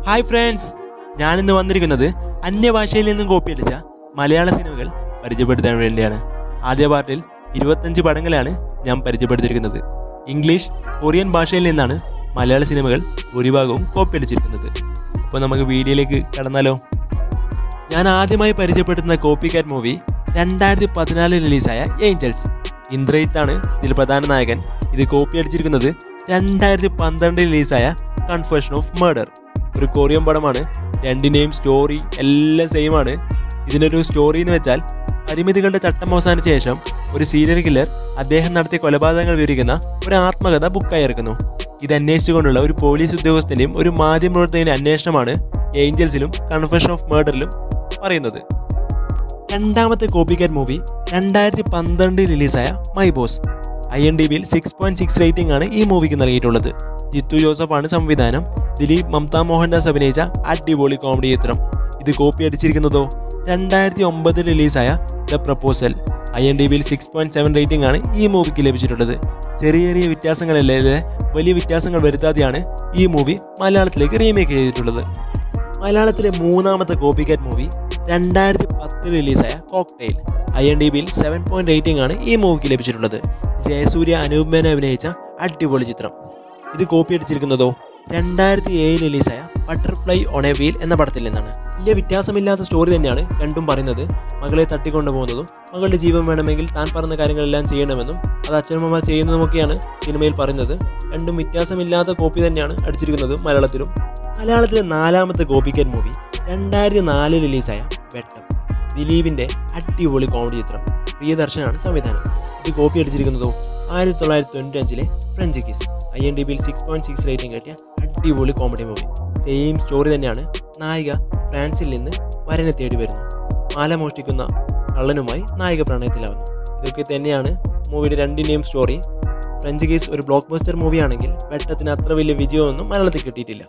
hi friends ഞാനിന്ന് വന്നിരിക്കുന്നത് അന്യഭാഷയിൽ നിന്നും കോപ്പി അടിച്ച മലയാള സിനിമകൾ പരിചയപ്പെടുത്താൻ വേണ്ടിയാണ് ആദ്യ പാർട്ടിൽ ഇരുപത്തഞ്ച് പടങ്ങളാണ് ഞാൻ പരിചയപ്പെടുത്തിയിരിക്കുന്നത് ഇംഗ്ലീഷ് കൊറിയൻ ഭാഷയിൽ നിന്നാണ് മലയാള സിനിമകൾ ഭൂരിഭാഗവും കോപ്പി അടിച്ചിരിക്കുന്നത് അപ്പോൾ നമുക്ക് വീഡിയോയിലേക്ക് കടന്നാലോ ഞാൻ ആദ്യമായി പരിചയപ്പെടുത്തുന്ന കോപ്പി കാറ്റ് മൂവി രണ്ടായിരത്തി പതിനാലിൽ റിലീസായ ഏഞ്ചൽസ് ഇന്ദ്രയിത്താണ് ഇതിൽ പ്രധാന നായകൻ ഇത് കോപ്പി അടിച്ചിരിക്കുന്നത് രണ്ടായിരത്തി പന്ത്രണ്ടിൽ റിലീസായ കൺഫെഷൻ ഓഫ് മർഡർ ഒരു കൊറിയൻ പടമാണ് രണ്ടിൻ്റെയും സ്റ്റോറി എല്ലാം സെയിം ആണ് ഇതിനൊരു സ്റ്റോറി എന്ന് വെച്ചാൽ പരിമിതികളുടെ ചട്ടം അവസാനിച്ച ശേഷം ഒരു സീരിയൽ കില്ലർ അദ്ദേഹം നടത്തിയ കൊലപാതകങ്ങൾ വിവരിക്കുന്ന ഒരു ആത്മകഥ ബുക്കായി ഇറക്കുന്നു ഇത് അന്വേഷിച്ചുകൊണ്ടുള്ള ഒരു പോലീസ് ഉദ്യോഗസ്ഥന്റെയും ഒരു മാധ്യമപ്രവർത്തകന്റെ അന്വേഷണമാണ് ഏഞ്ചൽസിലും കൺഫെഷൻ ഓഫ് മർഡറിലും പറയുന്നത് രണ്ടാമത്തെ കോപ്പിക്കാറ്റ് മൂവി രണ്ടായിരത്തി പന്ത്രണ്ടിൽ റിലീസായ my boss I N D ബിയിൽ സിക്സ് പോയിന്റ് സിക്സ് റേറ്റിംഗ് ആണ് ഈ മൂവിക്ക് നൽകിയിട്ടുള്ളത് ജിത്തു ജോസഫാണ് സംവിധാനം ദിലീപ് മമത മോഹൻദാസ് അഭിനയിച്ച അടിപൊളി കോമഡി ചിത്രം ഇത് കോപ്പി അടിച്ചിരിക്കുന്നതോ രണ്ടായിരത്തി ഒമ്പതിൽ റിലീസായ the proposal I N D ബിയിൽ സിക്സ് പോയിന്റ് സെവൻ റേറ്റിംഗ് ആണ് ഈ മൂവിക്ക് ലഭിച്ചിട്ടുള്ളത് ചെറിയ ചെറിയ വ്യത്യാസങ്ങളല്ലേ വലിയ വ്യത്യാസങ്ങൾ വരുത്താതെയാണ് ഈ മൂവി മലയാളത്തിലേക്ക് റീമേക്ക് ചെയ്തിട്ടുള്ളത് മലയാളത്തിലെ മൂന്നാമത്തെ കോപ്പിക്കാറ്റ് മൂവി രണ്ടായിരത്തി പത്തിൽ റിലീസായ കോക്ടെയിൽ ഐ എൻ ഡി ബിയിൽ സെവൻ പോയിന്റ് റേറ്റിംഗ് ആണ് ഈ മൂവിക്ക് ലഭിച്ചിട്ടുള്ളത് ജയസൂര്യ അനൂപ് മേനോൻ അഭിനയിച്ച അടിപൊളി ചിത്രം ഇത് കോപ്പി അടിച്ചിരിക്കുന്നതോ രണ്ടായിരത്തി ഏഴിൽ റിലീസായ ബട്ടർഫ്ലൈ ഓൺ എ വീൽ എന്ന പടത്തിൽ നിന്നാണ് വലിയ വ്യത്യാസമില്ലാത്ത സ്റ്റോറി തന്നെയാണ് രണ്ടും പറയുന്നത് മകളെ തട്ടിക്കൊണ്ടു പോകുന്നതും മകളുടെ ജീവൻ വേണമെങ്കിൽ താൻ പറഞ്ഞ കാര്യങ്ങളെല്ലാം ചെയ്യണമെന്നും അത് അച്ഛനമ്മ ചെയ്യുന്നതുമൊക്കെയാണ് സിനിമയിൽ പറയുന്നത് രണ്ടും വ്യത്യാസമില്ലാത്ത കോപ്പി തന്നെയാണ് അടിച്ചിരിക്കുന്നത് മലയാളത്തിലും മലയാളത്തിലെ നാലാമത്തെ കോപ്പിക്കറ്റ് മൂവി രണ്ടായിരത്തി നാലിൽ റിലീസായ വെട്ടം ദിലീപിന്റെ അടിപൊളി കോമഡി ചിത്രം പ്രിയദർശനാണ് സംവിധാനം ഇത് കോപ്പി അടിച്ചിരിക്കുന്നതോ ആയിരത്തി തൊള്ളായിരത്തി തൊണ്ണൂറ്റി അഞ്ചിലെ French kiss I N D ബിയിൽ സിക്സ് പോയിന്റ് സിക്സ് റേറ്റിംഗ് കിട്ടിയ അടിപൊളി കോമഡി മൂവി സെയിം സ്റ്റോറി തന്നെയാണ് നായിക ഫ്രാൻസിൽ നിന്ന് വരനെ തേടി വരുന്നു മാല മോഷ്ടിക്കുന്ന കള്ളനുമായി നായിക പ്രണയത്തിലാവുന്നു ഇതൊക്കെ തന്നെയാണ് മൂവിയുടെ രണ്ടിൻ്റെയും സ്റ്റോറി ഫ്രഞ്ച് കേസ് ഒരു ബ്ലോക്ക് ബസ്റ്റർ മൂവിയാണെങ്കിൽ വെട്ടത്തിന് അത്ര വലിയ വിജയമൊന്നും മലയാളത്തിൽ കിട്ടിയിട്ടില്ല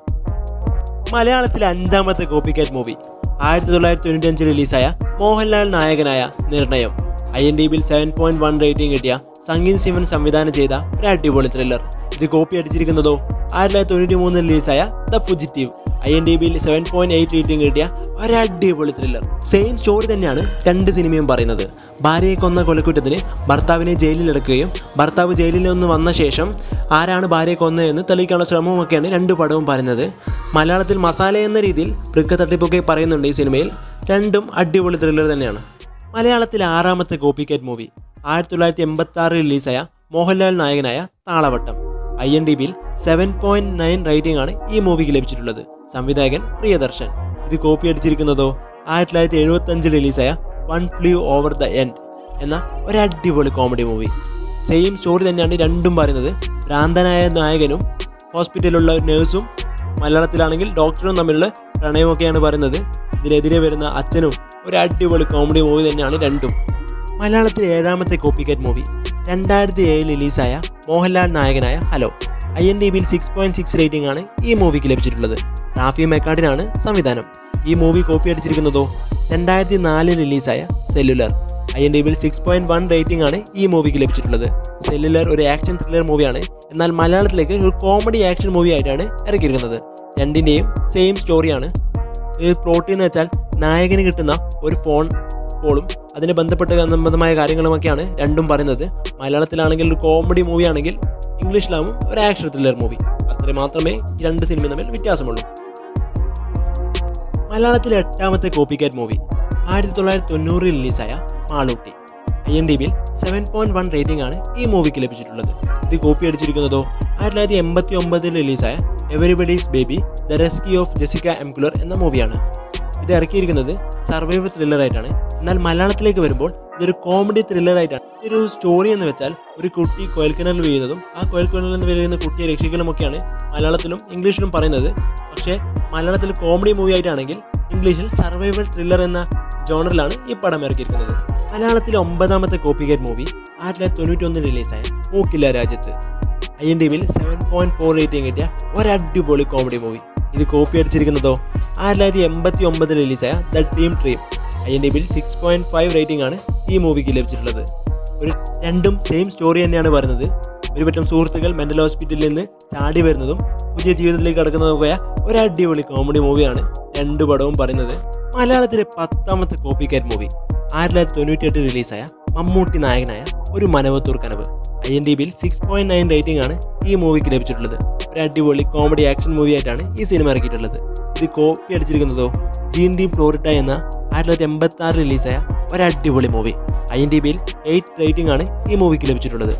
മലയാളത്തിലെ അഞ്ചാമത്തെ കോപ്പിക്കാറ്റ് മൂവി ആയിരത്തി തൊള്ളായിരത്തി തൊണ്ണൂറ്റി അഞ്ച് റിലീസായ മോഹൻലാൽ നായകനായ നിർണയം ഐ എൻ ഡി ബിയിൽ സെവൻ പോയിന്റ് വൺ റേറ്റിംഗ് കിട്ടിയ സംഗീത് ശിവൻ സംവിധാനം ചെയ്ത ഒരു അടിപൊളി ത്രില്ലർ ഇത് കോപ്പി അടിച്ചിരിക്കുന്നതോ ആയിരത്തി തൊള്ളായിരത്തി തൊണ്ണൂറ്റി മൂന്നിൽ റിലീസായ the fugitive I N D ബിയിൽ സെവൻ പോയിന്റ് എയ്റ്റ് റേറ്റിംഗ് കിട്ടിയ ഒരു അടിപൊളി ത്രില്ലർ സെയിം സ്റ്റോറി തന്നെയാണ് രണ്ട് സിനിമയും പറയുന്നത് ഭാര്യയെ കൊന്ന കൊലക്കുറ്റത്തിന് ഭർത്താവിനെ ജയിലിലടക്കുകയും ഭർത്താവ് ജയിലിൽ നിന്ന് വന്ന ശേഷം ആരാണ് ഭാര്യയെ കൊന്നതെന്ന് തെളിയിക്കാനുള്ള ശ്രമവുമൊക്കെയാണ് രണ്ട് പടവും പറയുന്നത് മലയാളത്തിൽ മസാല എന്ന രീതിയിൽ വൃക്ക തട്ടിപ്പൊക്കെ പറയുന്നുണ്ട് ഈ സിനിമയിൽ രണ്ടും അടിപൊളി ത്രില്ലർ തന്നെയാണ് മലയാളത്തിലെ ആറാമത്തെ കോപ്പിക്കാറ്റ് മൂവി ആയിരത്തി തൊള്ളായിരത്തി എൺപത്തി ആറിൽ റിലീസായ മോഹൻലാൽ നായകനായ താളവട്ടം ഐ എൻ ഡി ബിയിൽ സെവൻ പോയിന്റ് നയൻ റേറ്റിംഗ് ആണ് ഈ മൂവിക്ക് ലഭിച്ചിട്ടുള്ളത് സംവിധായകൻ പ്രിയദർശൻ ഇത് കോപ്പി അടിച്ചിരിക്കുന്നതോ ആയിരത്തി തൊള്ളായിരത്തി എഴുപത്തി അഞ്ചിൽ റിലീസായ one flew over the end എന്ന ഒരു അടിപൊളി കോമഡി മൂവി സെയിം സ്റ്റോറി തന്നെയാണ് രണ്ടും പറയുന്നത് ഭ്രാന്തനായ നായകനും ഹോസ്പിറ്റലിലുള്ള ഒരു നേഴ്സും മലയാളത്തിലാണെങ്കിൽ ഡോക്ടറും തമ്മിലുള്ള പ്രണയമൊക്കെയാണ് പറയുന്നത് ഇതിനെതിരെ വരുന്ന അച്ഛനും ഒരു അടിപൊളി കോമഡി മൂവി തന്നെയാണ് രണ്ടും മലയാളത്തിലെ ഏഴാമത്തെ കോപ്പിക്കാറ്റ് മൂവി രണ്ടായിരത്തി ഏഴിൽ റിലീസായ മോഹൻലാൽ നായകനായ ഹലോ ഐ എൻ ഡി ബിയിൽ സിക്സ് പോയിന്റ് സിക്സ് റേറ്റിംഗ് ആണ് ഈ മൂവിക്ക് ലഭിച്ചിട്ടുള്ളത് റാഫി മെക്കാഡിനാണ് സംവിധാനം ഈ മൂവി കോപ്പി അടിച്ചിരിക്കുന്നതോ രണ്ടായിരത്തി നാലിൽ റിലീസായ സെല്ലുലർ ഐ എൻ ഡി ബിയിൽ സിക്സ് പോയിന്റ് വൺ റേറ്റിംഗ് ആണ് ഈ മൂവിക്ക് ലഭിച്ചിട്ടുള്ളത് സെല്ലുലർ ഒരു ആക്ഷൻ ത്രില്ലർ മൂവിയാണ് എന്നാൽ മലയാളത്തിലേക്ക് ഒരു കോമഡി ആക്ഷൻ മൂവി ആയിട്ടാണ് ഇറക്കിയിരിക്കുന്നത് രണ്ടിൻ്റെയും സെയിം സ്റ്റോറിയാണ് ഈ പ്ലോട്ട് എന്ന് വെച്ചാൽ നായകന് കിട്ടുന്ന ഒരു ഫോൺ കോളും അതിന് ബന്ധപ്പെട്ട സംബന്ധമായ കാര്യങ്ങളുമൊക്കെയാണ് രണ്ടും പറയുന്നത് മലയാളത്തിലാണെങ്കിൽ ഒരു കോമഡി മൂവി ആണെങ്കിൽ ഇംഗ്ലീഷിലാവും ഒരു ആക്ഷൻ ത്രില്ലർ മൂവി അത്ര മാത്രമേ ഈ രണ്ട് സിനിമ തമ്മിൽ വ്യത്യാസമുള്ളൂ മലയാളത്തിലെ എട്ടാമത്തെ കോപ്പിക്കാറ്റ് മൂവി ആയിരത്തി തൊള്ളായിരത്തി തൊണ്ണൂറിൽ റിലീസായ മാളൂട്ടി ഐ എൻ ഡി ബിയിൽ സെവൻ പോയിന്റ് വൺ റേറ്റിംഗ് ആണ് ഈ മൂവിക്ക് ലഭിച്ചിട്ടുള്ളത് ഇത് കോപ്പി അടിച്ചിരിക്കുന്നതോ ആയിരത്തി തൊള്ളായിരത്തി എൺപത്തി ഒമ്പതിൽ റിലീസായ everybody's baby the rescue of Jessica McClure എന്ന മൂവിയാണ് ഇത് ഇറക്കിയിരിക്കുന്നത് സർവൈവൽ ത്രില്ലർ ആയിട്ടാണ് എന്നാൽ മലയാളത്തിലേക്ക് വരുമ്പോൾ ഇതൊരു കോമഡി ത്രില്ലർ ആയിട്ടാണ് ഇതൊരു സ്റ്റോറി എന്ന് വെച്ചാൽ ഒരു കുട്ടി കോയൽക്കിണറിൽ വീഴുന്നതും ആ കോയൽക്കിണറിൽ നിന്ന് വീഴുന്ന കുട്ടിയെ രക്ഷിക്കലുമൊക്കെയാണ് മലയാളത്തിലും ഇംഗ്ലീഷിലും പറയുന്നത് പക്ഷേ മലയാളത്തിൽ കോമഡി മൂവി ആയിട്ടാണെങ്കിൽ ഇംഗ്ലീഷിൽ സർവൈവൽ ത്രില്ലർ എന്ന ജോണറിലാണ് ഈ പടം ഇറക്കിയിരിക്കുന്നത് മലയാളത്തിലെ ഒമ്പതാമത്തെ കോപ്പിഗേറ്റ് മൂവി ആയിരത്തി തൊള്ളായിരത്തി തൊണ്ണൂറ്റി ഒന്നിൽ റിലീസായ Mookkilla Rajyathu I N D ബിയിൽ സെവൻ പോയിന്റ് ഫോർ റേറ്റിംഗ് കിട്ടിയ ഒരു അടിപൊളി കോമഡി മൂവി ഇത് കോപ്പി അടിച്ചിരിക്കുന്നതോ ആയിരത്തി തൊള്ളായിരത്തി എൺപത്തി ഒമ്പതിൽ റിലീസായ the dream dream I N D ബിയിൽ സിക്സ് പോയിന്റ് ഫൈവ് റേറ്റിംഗ് ആണ് ഈ മൂവിക്ക് ലഭിച്ചിട്ടുള്ളത് ഒരു രണ്ടും സെയിം സ്റ്റോറി തന്നെയാണ് പറയുന്നത് ഒരുപറ്റം സുഹൃത്തുക്കൾ മെന്റൽ ഹോസ്പിറ്റലിൽ നിന്ന് ചാടി വരുന്നതും പുതിയ ജീവിതത്തിലേക്ക് കടക്കുന്നതും പോയ ഒരു അടിപൊളി കോമഡി മൂവിയാണ് രണ്ട് പടവും പറയുന്നത് മലയാളത്തിലെ പത്താമത്തെ കോപ്പി കാറ്റ് മൂവി ആയിരത്തി തൊള്ളായിരത്തി തൊണ്ണൂറ്റി എട്ട് റിലീസായ മമ്മൂട്ടി നായകനായ ഒരു Manavathoor Kanavu I N D ബിയിൽ സിക്സ് പോയിന്റ് നയൻ റേറ്റിംഗ് ആണ് ഈ മൂവിക്ക് ലഭിച്ചിട്ടുള്ളത് ഒരു അടിപൊളി കോമഡി ആക്ഷൻ മൂവി ആയിട്ടാണ് ഈ സിനിമ ഇറക്കിയിട്ടുള്ളത് ഇത് കോപ്പി അടിച്ചിരിക്കുന്നതോ ജീൻ ഡി ഫ്ലോറിറ്റ എന്ന ആയിരത്തി തൊള്ളായിരത്തി എൺപത്തി ആറ് റിലീസായ ഒരു അടിപൊളി മൂവി ഐ എൻ ഡി ബിയിൽ എയ്റ്റ് റേറ്റിംഗ് ആണ് ഈ മൂവിക്ക് ലഭിച്ചിട്ടുള്ളത്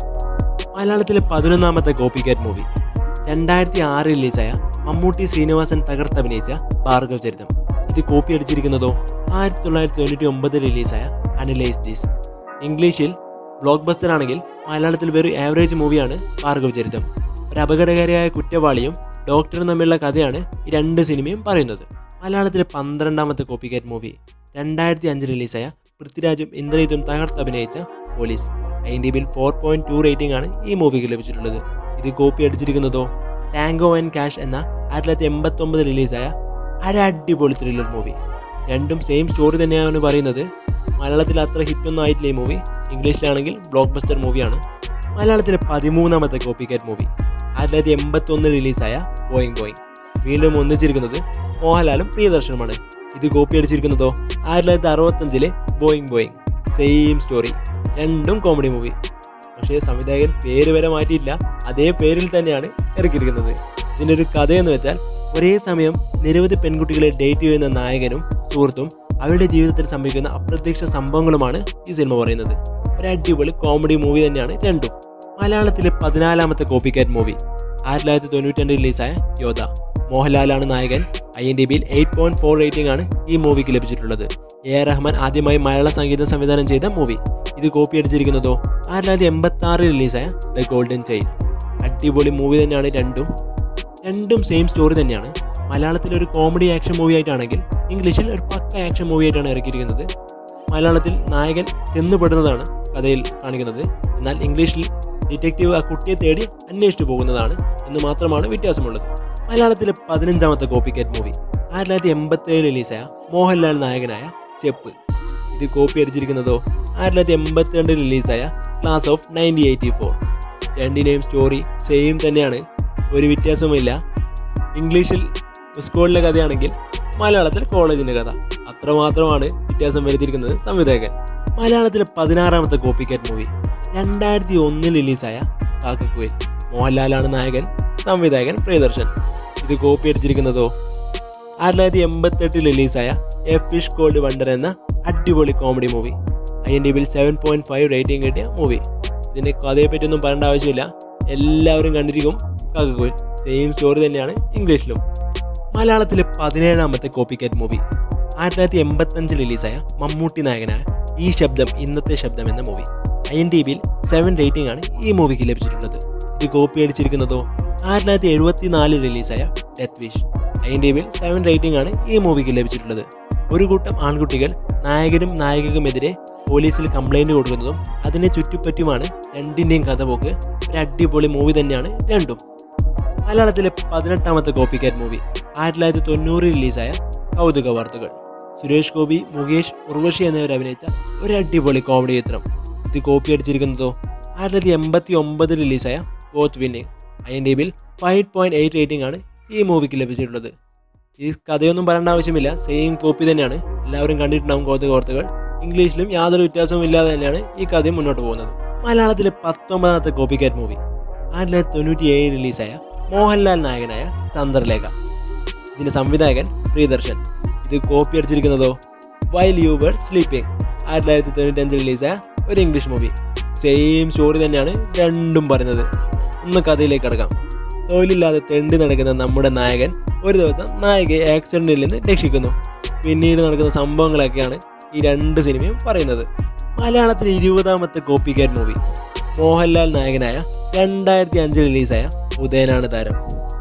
മലയാളത്തിലെ പതിനൊന്നാമത്തെ കോപ്പി കാറ്റ് മൂവി രണ്ടായിരത്തി ആറ് റിലീസായ മമ്മൂട്ടി ശ്രീനിവാസൻ തകർത്തഭിനയിച്ച ഭാർഗവ് ചരിതം ഇത് കോപ്പി അടിച്ചിരിക്കുന്നതോ ആയിരത്തി തൊള്ളായിരത്തി തൊണ്ണൂറ്റി ഒമ്പത് റിലീസായ അനലൈസ് ദിസ് ഇംഗ്ലീഷിൽ ബ്ലോക്ക് ബസ്റ്റർ ആണെങ്കിൽ മലയാളത്തിൽ വെറും ആവറേജ് മൂവിയാണ് ഭാർഗവ് ചരിതം ഒരു അപകടകാരിയായ കുറ്റവാളിയും ഡോക്ടറും തമ്മിലുള്ള കഥയാണ് ഈ രണ്ട് സിനിമയും പറയുന്നത് മലയാളത്തിലെ പന്ത്രണ്ടാമത്തെ കോപ്പി കാറ്റ് മൂവി രണ്ടായിരത്തി അഞ്ച് റിലീസായ പൃഥ്വിരാജും ഇന്ദ്രജിത്തും തകർത്തഭിനയിച്ച പോലീസ് ഐ ഡി ബിൽ ഫോർ പോയിന്റ് ടു റേറ്റിംഗ് ആണ് ഈ മൂവിക്ക് ലഭിച്ചിട്ടുള്ളത് ഇത് കോപ്പി അടിച്ചിരിക്കുന്നതോ ടാങ്കോ ആൻഡ് ക്യാഷ് എന്ന ആയിരത്തി തൊള്ളായിരത്തി എൺപത്തി ഒമ്പത് റിലീസായ ഒരു അടിപൊളി ത്രില്ലർ മൂവി രണ്ടും സെയിം സ്റ്റോറി തന്നെയാണ് പറയുന്നത് മലയാളത്തിൽ അത്ര ഹിറ്റൊന്നും ആയിട്ടില്ല ഈ മൂവി ഇംഗ്ലീഷിലാണെങ്കിൽ ബ്ലോക്ക് ബസ്റ്റർ മൂവിയാണ് മലയാളത്തിലെ പതിമൂന്നാമത്തെ കോപ്പി കാറ്റ് മൂവി ആയിരത്തി തൊള്ളായിരത്തി എൺപത്തി ഒന്ന് റിലീസായ ബോയിങ് ബോയിങ് വീണ്ടും ഒന്നിച്ചിരിക്കുന്നത് മോഹൻലാലും പ്രിയദർശനുമാണ് ഇത് കോപ്പി അടിച്ചിരിക്കുന്നതോ ആയിരത്തി തൊള്ളായിരത്തി അറുപത്തഞ്ചിലെ ബോയിങ് ബോയിങ് സെയിം സ്റ്റോറി രണ്ടും കോമഡി മൂവി പക്ഷേ സംവിധായകൻ പേര് വരെ മാറ്റിയില്ല അതേ പേരിൽ തന്നെയാണ് ഇറക്കിയിരിക്കുന്നത് ഇതിൻ്റെ ഒരു കഥയെന്ന് വെച്ചാൽ ഒരേ സമയം നിരവധി പെൺകുട്ടികളെ ഡേറ്റ് ചെയ്യുന്ന നായകനും സുഹൃത്തും അവരുടെ ജീവിതത്തിൽ സംഭവിക്കുന്ന അപ്രത്യക്ഷ സംഭവങ്ങളുമാണ് ഈ സിനിമ പറയുന്നത് ഒരു അടിപൊളി കോമഡി മൂവി തന്നെയാണ് രണ്ടും മലയാളത്തിലെ പതിനാലാമത്തെ കോപ്പി കാറ്റ് മൂവി ആയിരത്തി തൊള്ളായിരത്തി തൊണ്ണൂറ്റി രണ്ട് റിലീസായ യോധ മോഹൻലാലാണ് നായകൻ ഐ എൻ ഡി ബിയിൽ എയ്റ്റ് പോയിന്റ് ഫോർ റേറ്റിംഗ് ആണ് ഈ മൂവിക്ക് ലഭിച്ചിട്ടുള്ളത് എ ആർ റഹ്മാൻ ആദ്യമായി മലയാള സംഗീതം സംവിധാനം ചെയ്ത മൂവി ഇത് കോപ്പി അടിച്ചിരിക്കുന്നതോ ആയിരത്തി തൊള്ളായിരത്തി എൺപത്തി ആറ് റിലീസായ ദ ഗോൾഡൻ ചൈൽഡ് അടിപൊളി മൂവി തന്നെയാണ് രണ്ടും രണ്ടും സെയിം സ്റ്റോറി തന്നെയാണ് മലയാളത്തിൽ ഒരു കോമഡി ആക്ഷൻ മൂവി ആയിട്ടാണെങ്കിൽ ഇംഗ്ലീഷിൽ ഒരു പക്ക ആക്ഷൻ മൂവി ആയിട്ടാണ് ഇറക്കിയിരിക്കുന്നത് മലയാളത്തിൽ നായകൻ ചെന്നുപെടുന്നതാണ് കഥയിൽ കാണിക്കുന്നത് എന്നാൽ ഇംഗ്ലീഷിൽ ഡിറ്റക്റ്റീവ് ആ കുട്ടിയെ തേടി അന്വേഷിച്ചു പോകുന്നതാണ് എന്ന് മാത്രമാണ് വ്യത്യാസമുള്ളത് മലയാളത്തിലെ പതിനഞ്ചാമത്തെ കോപ്പി കാറ്റ് മൂവി ആയിരത്തി തൊള്ളായിരത്തി എൺപത്തി ഏഴ് റിലീസായ മോഹൻലാൽ നായകനായ ചെപ്പ് ഇത് കോപ്പി അടിച്ചിരിക്കുന്നതോ ആയിരത്തി തൊള്ളായിരത്തി എൺപത്തി രണ്ട് റിലീസായ class of nineteen eighty four രണ്ടിനെയും സ്റ്റോറി സെയിം തന്നെയാണ് ഒരു വ്യത്യാസവുമില്ല ഇംഗ്ലീഷിൽ സ്കൂളിലെ കഥയാണെങ്കിൽ മലയാളത്തിൽ കോളേജിൻ്റെ കഥ അത്രമാത്രമാണ് വ്യത്യാസം വരുത്തിയിരിക്കുന്നത് സംവിധായകൻ മലയാളത്തിലെ പതിനാറാമത്തെ കോപ്പി കാറ്റ് മൂവി രണ്ടായിരത്തി ഒന്നിൽ റിലീസായ കാക്കക്കുയിൽ മോഹൻലാലാണ് നായകൻ സംവിധായകൻ പ്രിയദർശൻ ഇത് കോപ്പി അടിച്ചിരിക്കുന്നതോ ആയിരത്തി തൊള്ളായിരത്തി എൺപത്തെട്ടിൽ റിലീസായ എ ഫിഷ് കോൾഡ് വണ്ടർ എന്ന അടിപൊളി comedy movie I N D ബിൽ സെവൻ പോയിന്റ് ഫൈവ് റേറ്റിംഗ് കിട്ടിയ മൂവി ഇതിൻ്റെ കഥയെ പറ്റിയൊന്നും പറയേണ്ട ആവശ്യമില്ല എല്ലാവരും കണ്ടിരിക്കും കാക്കക്കോയിൽ സെയിം സ്റ്റോറി തന്നെയാണ് ഇംഗ്ലീഷിലും മലയാളത്തിലെ പതിനേഴാമത്തെ കോപ്പി കാറ്റ് മൂവി ആയിരത്തി തൊള്ളായിരത്തി എൺപത്തഞ്ചിൽ റിലീസായ മമ്മൂട്ടി നായകനായ ഈ ശബ്ദം ഇന്നത്തെ ശബ്ദം എന്ന മൂവി ഐ എൻ ഡി ബിയിൽ സെവൻ റേറ്റിംഗ് ആണ് ഈ മൂവിക്ക് ലഭിച്ചിട്ടുള്ളത് ഇത് കോപ്പി അടിച്ചിരിക്കുന്നതോ ആയിരത്തി തൊള്ളായിരത്തി എഴുപത്തി നാലിൽ റിലീസായ death wish I N D ബിയിൽ സെവൻ റേറ്റിംഗ് ആണ് ഈ മൂവിക്ക് ലഭിച്ചിട്ടുള്ളത് ഒരു കൂട്ടം ആൺകുട്ടികൾ നായകനും നായികക്കുമെതിരെ പോലീസിൽ കംപ്ലൈൻറ്റ് കൊടുക്കുന്നതും അതിനെ ചുറ്റിപ്പറ്റിയുമാണ് രണ്ടിൻ്റെയും കഥ പോക്ക് ഒരു അടിപൊളി മൂവി തന്നെയാണ് രണ്ടും മലയാളത്തിലെ പതിനെട്ടാമത്തെ കോപ്പി കാറ്റ് മൂവി ആയിരത്തി തൊള്ളായിരത്തി തൊണ്ണൂറിൽ റിലീസായ കൗതുക വാർത്തകൾ സുരേഷ് ഗോപി മുകേഷ് ഉർവശി എന്നിവർ അഭിനയിച്ച ഒരു അടിപൊളി കോമഡി ചിത്രം ഇത് കോപ്പി അടിച്ചിരിക്കുന്നതോ ആയിരത്തി തൊള്ളായിരത്തി എൺപത്തി ഒമ്പതിൽ റിലീസായ ഗോത്ത് വിന്നിങ് ഐ എൻ ഡി ബിൽ ഫൈവ് പോയിന്റ് എയ്റ്റ് റേറ്റിംഗ് ആണ് ഈ മൂവിക്ക് ലഭിച്ചിട്ടുള്ളത് ഈ കഥയൊന്നും പറയേണ്ട ആവശ്യമില്ല സെയിം കോപ്പി തന്നെയാണ് എല്ലാവരും കണ്ടിട്ടുണ്ടാവും കൗതുക വാർത്തകൾ ഇംഗ്ലീഷിലും യാതൊരു വ്യത്യാസവും ഇല്ലാതെ തന്നെയാണ് ഈ കഥയും മുന്നോട്ട് പോകുന്നത് മലയാളത്തിലെ പത്തൊമ്പതാമത്തെ കോപ്പി കാറ്റ് മൂവി ആയിരത്തി തൊള്ളായിരത്തി തൊണ്ണൂറ്റി ഏഴ് റിലീസായ മോഹൻലാൽ നായകനായ ചന്ദ്രലേഖ ഇതിന്റെ സംവിധായകൻ പ്രിയദർശൻ ഇത് കോപ്പി അടിച്ചിരിക്കുന്നതോ വൈൽ യു വർ സ്ലീപ്പിംഗ് ആയിരത്തി തൊള്ളായിരത്തി തൊണ്ണൂറ്റി അഞ്ചിൽ റിലീസായ ഒരു ഇംഗ്ലീഷ് മൂവി സെയിം സ്റ്റോറി തന്നെയാണ് രണ്ടും പറയുന്നത് ഒന്ന് കഥയിലേക്ക് കടക്കാം തൊഴിലില്ലാതെ തെണ്ടി നടക്കുന്ന നമ്മുടെ നായകൻ ഒരു ദിവസം നായികയെ ആക്സിഡന്റിൽ നിന്ന് രക്ഷിക്കുന്നു പിന്നീട് നടക്കുന്ന സംഭവങ്ങളൊക്കെയാണ് ഈ രണ്ട് സിനിമയും പറയുന്നത് മലയാളത്തിലെ ഇരുപതാമത്തെ കോപ്പി കാറ്റ് മൂവി മോഹൻലാൽ നായകനായ രണ്ടായിരത്തി അഞ്ചിൽ റിലീസായ ഉദയനാണ് താരം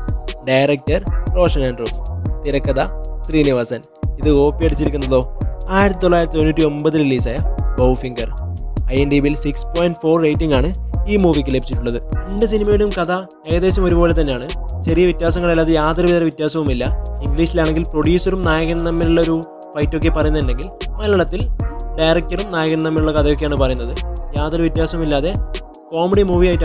ഡയറക്ടർ റോഷൻ ആൻഡ്രോസ് തിരക്കഥ ശ്രീനിവാസൻ ഇത് കോപ്പി അടിച്ചിരിക്കുന്നതോ ആയിരത്തി തൊള്ളായിരത്തി തൊണ്ണൂറ്റി ഒമ്പതിൽ റിലീസായ ബൗഫിംഗർ ഐ എൻ ഡി ബിയിൽ സിക്സ് പോയിന്റ് ഫോർ റേറ്റിംഗ് ആണ് ഈ മൂവിക്ക് ലഭിച്ചിട്ടുള്ളത് രണ്ട് സിനിമയുടെയും കഥ ഏകദേശം ഒരുപോലെ തന്നെയാണ് ചെറിയ വ്യത്യാസങ്ങളല്ലാതെ യാതൊരുവിധ വ്യത്യാസവുമില്ല ഇംഗ്ലീഷിലാണെങ്കിൽ പ്രൊഡ്യൂസറും നായകനും തമ്മിലുള്ള ഒരു ഫൈറ്റൊക്കെ പറയുന്നുണ്ടെങ്കിൽ മലയാളത്തിൽ ഡയറക്ടറും നായകനും തമ്മിലുള്ള കഥയൊക്കെയാണ് പറയുന്നത് യാതൊരു വ്യത്യാസവുമില്ലാതെ കോമഡി മൂവി ആയിട്ടാണ്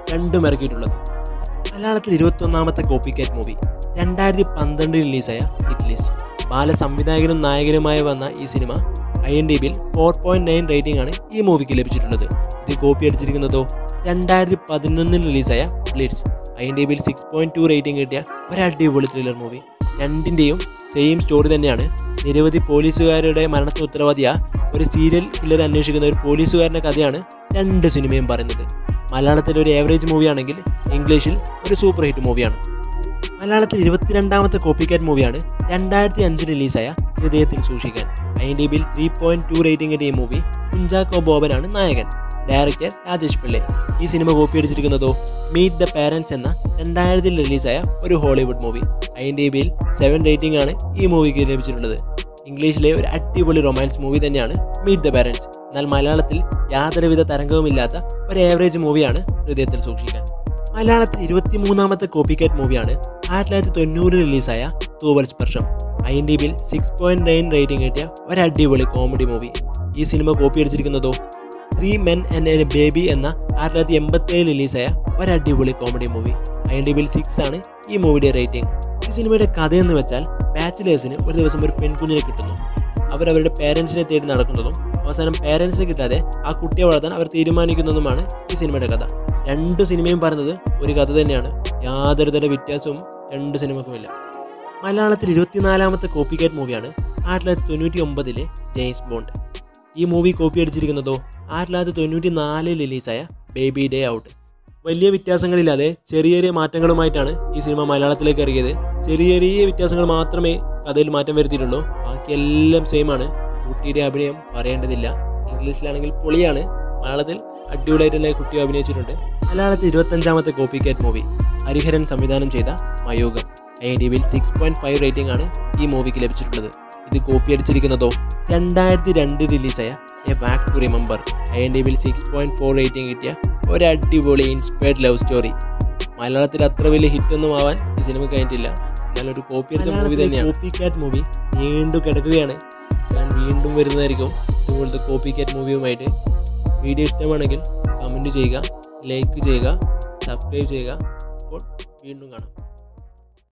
രണ്ടും ഇറക്കിയിട്ടുള്ളത് മലയാളത്തിൽ ഇരുപത്തൊന്നാമത്തെ കോപ്പി കാറ്റ് മൂവി രണ്ടായിരത്തി പന്ത്രണ്ടിൽ റിലീസായ ഹിറ്റ് ലിസ്റ്റ് ബാല സംവിധായകനും നായകനുമായി വന്ന ഈ സിനിമ ഐ എൻ ഡി ബിയിൽ ഫോർ പോയിന്റ് നയൻ റേറ്റിംഗ് ആണ് ഈ മൂവിക്ക് ലഭിച്ചിട്ടുള്ളത് ഇത് കോപ്പി അടിച്ചിരിക്കുന്നതോ രണ്ടായിരത്തി പതിനൊന്നിൽ റിലീസായ ബ്ലിറ്റ്സ് ഐ എൻ ഡി ബിയിൽ സിക്സ് പോയിന്റ് ടു റേറ്റിംഗ് കിട്ടിയ ഒരു അടിപൊളി ത്രില്ലർ മൂവി രണ്ടിൻ്റെയും സെയിം സ്റ്റോറി തന്നെയാണ് നിരവധി പോലീസുകാരുടെ മരണത്തിന് ഉത്തരവാദിയ ഒരു സീരിയൽ കില്ലർ അന്വേഷിക്കുന്ന ഒരു പോലീസുകാരൻ്റെ കഥയാണ് രണ്ട് സിനിമയും പറയുന്നത് മലയാളത്തിൽ ഒരു ഏവറേജ് മൂവിയാണെങ്കിൽ ഇംഗ്ലീഷിൽ ഒരു സൂപ്പർ ഹിറ്റ് മൂവിയാണ് മലയാളത്തിൽ ഇരുപത്തിരണ്ടാമത്തെ കോപ്പി കാറ്റ് മൂവിയാണ് രണ്ടായിരത്തി അഞ്ചിൽ റിലീസായ ഹൃദയത്തിൽ സൂക്ഷിക്കാൻ ഐ ഡി ബിയിൽ ത്രീ പോയിന്റ് ടു റേറ്റിംഗ് കിട്ടിയ ഈ മൂവി കുഞ്ചാക്കോ ബോബനാണ് നായകൻ ഡയറക്ടർ രാജേഷ് പിള്ളെ ഈ സിനിമ കോപ്പി അടിച്ചിരിക്കുന്നതോ മീറ്റ് ദ പാരൻസ് എന്ന രണ്ടായിരത്തിൽ റിലീസായ ഒരു ഹോളിവുഡ് മൂവി ഐ ഡി ബിയിൽ സെവൻ റേറ്റിംഗ് ആണ് ഈ മൂവിക്ക് ലഭിച്ചിട്ടുള്ളത് ഇംഗ്ലീഷിലെ ഒരു അടിപൊളി റൊമാൻസ് മൂവി തന്നെയാണ് മീറ്റ് ദ പാരൻസ് എന്നാൽ മലയാളത്തിൽ യാതൊരുവിധ തരംഗവുമില്ലാത്ത ഒരു ഏവറേജ് മൂവിയാണ് ഹൃദയത്തിൽ സൂക്ഷിക്കാൻ മലയാളത്തിൽ ഇരുപത്തിമൂന്നാമത്തെ കോപ്പി കാറ്റ് മൂവിയാണ് ആയിരത്തി തൊള്ളായിരത്തി തൊണ്ണൂറിൽ റിലീസായ Thooval Sparsham I N D ബിയിൽ സിക്സ് പോയിന്റ് നയൻ റേറ്റിംഗ് കിട്ടിയ ഒരു അടിപൊളി കോമഡി മൂവി ഈ സിനിമ കോപ്പി അടിച്ചിരിക്കുന്നതോ three men and a baby എന്ന ആയിരത്തി തൊള്ളായിരത്തി എൺപത്തി ഏഴിൽ റിലീസായ ഒരു അടിപൊളി comedy movie I N D ബിയിൽ സിക്സ് ആണ് ഈ മൂവിയുടെ റേറ്റിംഗ് ഈ സിനിമയുടെ കഥയെന്ന് വെച്ചാൽ ബാച്ചിലേഴ്സിന് ഒരു ദിവസം ഒരു പെൺകുഞ്ഞിനെ കിട്ടുന്നു അവരവരുടെ പേരൻസിനെ തേടി നടക്കുന്നതും അവസാനം പേരൻസിനെ കിട്ടാതെ ആ കുട്ടിയെ വളർത്താൻ അവർ തീരുമാനിക്കുന്നതുമാണ് ഈ സിനിമയുടെ കഥ രണ്ട് സിനിമയും പറയുന്നത് ഒരു കഥ തന്നെയാണ് യാതൊരു തര വ്യത്യാസവും രണ്ട് സിനിമക്കുമില്ല മലയാളത്തിൽ ഇരുപത്തിനാലാമത്തെ കോപ്പി കാറ്റ് മൂവിയാണ് ആയിരത്തി തൊള്ളായിരത്തി തൊണ്ണൂറ്റി ഒമ്പതിലെ ജെയിംസ് ബോണ്ട് ഈ മൂവി കോപ്പി അടിച്ചിരിക്കുന്നതോ ആയിരത്തി തൊള്ളായിരത്തി തൊണ്ണൂറ്റി നാലിൽ റിലീസായ ബേബി ഡേ ഔട്ട് വലിയ വ്യത്യാസങ്ങളില്ലാതെ ചെറിയ ചെറിയ മാറ്റങ്ങളുമായിട്ടാണ് ഈ സിനിമ മലയാളത്തിലേക്ക് ഇറങ്ങിയത് ചെറിയ ചെറിയ വ്യത്യാസങ്ങൾ മാത്രമേ കഥയിൽ മാറ്റം വരുത്തിയിട്ടുള്ളൂ ബാക്കിയെല്ലാം സെയിം ആണ് കുട്ടിയുടെ അഭിനയം പറയേണ്ടതില്ല ഇംഗ്ലീഷിലാണെങ്കിൽ പൊളിയാണ് മലയാളത്തിൽ അടിപൊളിയായിട്ട് തന്നെ കുട്ടി അഭിനയിച്ചിട്ടുണ്ട് മലയാളത്തിൽ ഇരുപത്തഞ്ചാമത്തെ കോപ്പി കാറ്റ് മൂവി ഹരിഹരൻ സംവിധാനം ചെയ്ത മയൂകം ഐ ഡി ബിയിൽ സിക്സ് പോയിന്റ് ഫൈവ് റേറ്റിംഗ് ആണ് ഈ മൂവിക്ക് ലഭിച്ചിട്ടുള്ളത് ഇത് കോപ്പി അടിച്ചിരിക്കുന്നതോ രണ്ടായിരത്തി രണ്ട് റിലീസായ a walk to remember I N D ബിയിൽ സിക്സ് പോയിന്റ് ഫോർ റേറ്റിംഗ് കിട്ടിയ ഒരു അടിപൊളി ഇൻസ്പയർഡ് ലവ് സ്റ്റോറി മലയാളത്തിൽ അത്ര വലിയ ഹിറ്റൊന്നും ആവാൻ ഈ സിനിമ കഴിഞ്ഞിട്ടില്ല എന്നാൽ ഒരു കോപ്പി അടിച്ച മൂവി തന്നെയാണ് കോപ്പി കാറ്റ് മൂവി നീണ്ടു കിടക്കുകയാണ് ഞാൻ വീണ്ടും വരുന്നതായിരിക്കും ഇതുപോലത്തെ കോപ്പി കാറ്റ് മൂവിയുമായിട്ട് വീഡിയോ ഇഷ്ടമാണെങ്കിൽ കമൻറ്റ് ചെയ്യുക ലൈക്ക് ചെയ്യുക സബ്സ്ക്രൈബ് ചെയ്യുക അപ്പോൾ വീണ്ടും കാണാം